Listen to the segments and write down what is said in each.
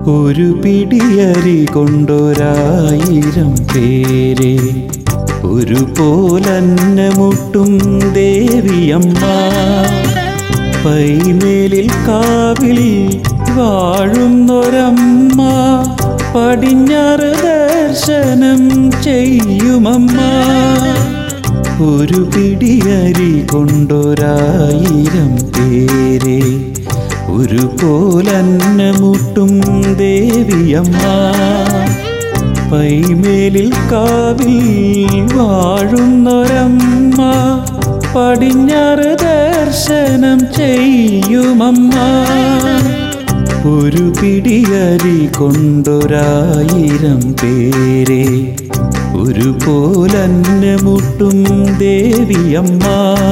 ഒരു പിടിയരി കൊണ്ടൊരായിരം പേരെ ഒരു പോലന്നമുട്ടും ദേവിയമ്മ പൈമേലിൽ കാവിൽ വാഴുന്നൊരമ്മ പടിഞ്ഞാറ് ദർശനം ചെയ്യുമമ്മ ഒരു പിടിയരി കൊണ്ടൊരായിരം പേരെ ഒരു പോലന്നമുട്ടും ദേവിയമ്മ പൈമേലിൽ കാവിൽ വാഴുന്നൊരമ്മ പടിഞ്ഞാറ് ദർശനം ചെയ്യുമമ്മ ഒരു പിടിയരി കൊണ്ടൊരായിരം പേരെ ഒരു പോലന്നമുട്ടും ദേവിയമ്മ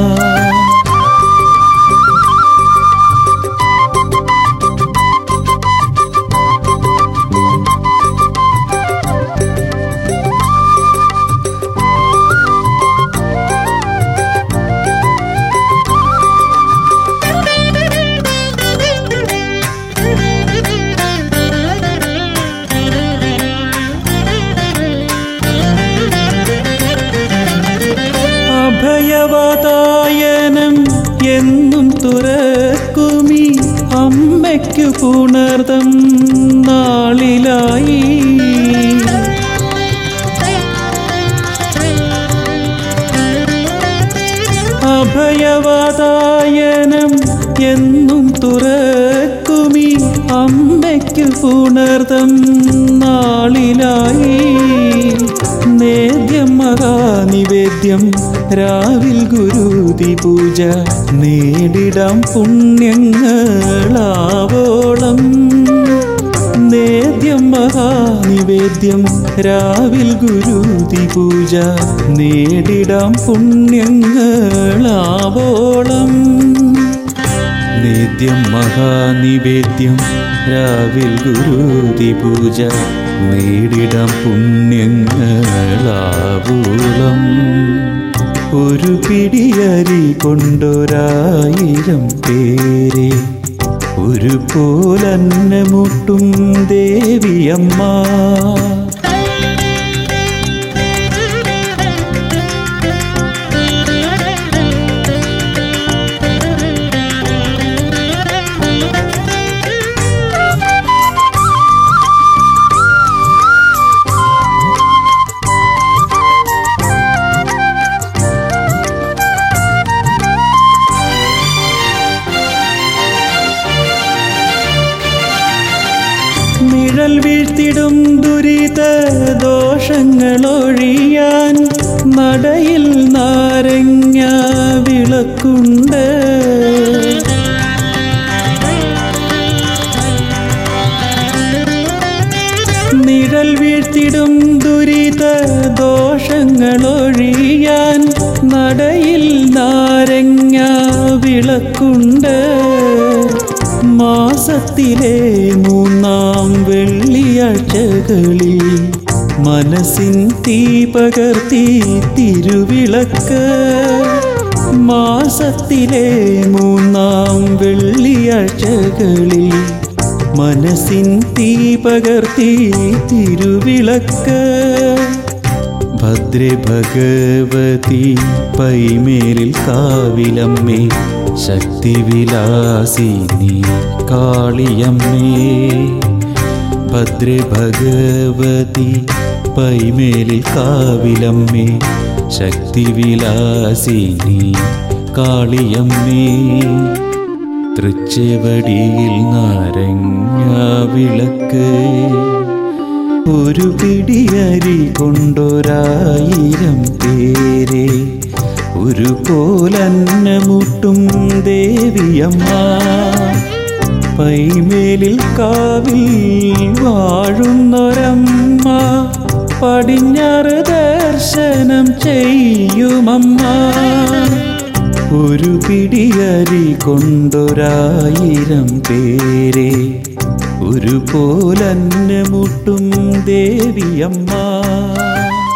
അഭയവതായനം എന്നും തുറക്കുമി അമ്മയ്ക്കു പുണർതം നാളിലായി അഭയവതായനം എന്നും തുറക്കുമി അമ്മയ്ക്കു പുണർതം നാളിലായി നേദ്യം മഹാനിവേദ്യം രാവിൽ ഗുരുതി പൂജ നേടിടാം പുണ്യങ്ങളാവോളം നേദ്യം മഹാനിവേദ്യം രാവിൽ ഗുരുതി പൂജ നേടിടാം പുണ്യങ്ങളാവോളം നേദ്യം മഹാനിവേദ്യം രാവിൽ ഗുരുതി പൂജ നേടിടാം പുണ്യങ്ങളാവൂളം ഒരു പിടിയരി കൊണ്ടൊരായിരം പേരെ ഒരു പോലന്നമുട്ടും ദേവിയമ്മ നിഴൽ വീഴ്ത്തിടും ദുരിത ദോഷങ്ങളൊഴിയാൻ നടയിൽ നാരങ്ങ വിളക്കുണ്ട് നിഴൽ വീഴ്ത്തിടും ദുരിത ദോഷങ്ങളൊഴിയാൻ നടയിൽ നാരങ്ങ വിളക്കുണ്ട് മാസത്തിലെ മൂന്നാം വെള്ളിയാഴ്ചകളിൽ മനസ്സിൻ തീ പകർത്തി തിരുവിളക്ക് മാസത്തിലെ മൂന്നാം വെള്ളിയാഴ്ചകളിൽ മനസ്സിൻ തീ പകർത്തി തിരുവിളക്ക് ഭദ്രേ ഭഗവതി പൈമേലിൽ കാവിലമ്മേ ശക്തിവിലാസിനി കാളിയമ്മേ ഭദ്രേ ഭഗവതി പൈമേലിൽ കാവിലമ്മേ ശക്തിവിലാസിനി കാളിയമ്മേ തൃച്ചെവടിയിൽ നാരങ്ങ വിളക്ക് ഒരു പിടിയരി കൊണ്ടൊരായിരം പേരെ ഒരു പോലന്നമുട്ടും ദേവിയമ്മ പൈമേലിൽ കാവിൽ വാഴുന്നൊരമ്മ പടിഞ്ഞാറ് ദർശനം ചെയ്യുമമ്മ ഒരു പിടിയരി കൊണ്ടൊരായിരം പേരെ ഒരു പോലന്നമുട്ടും ദേവിയമ്മ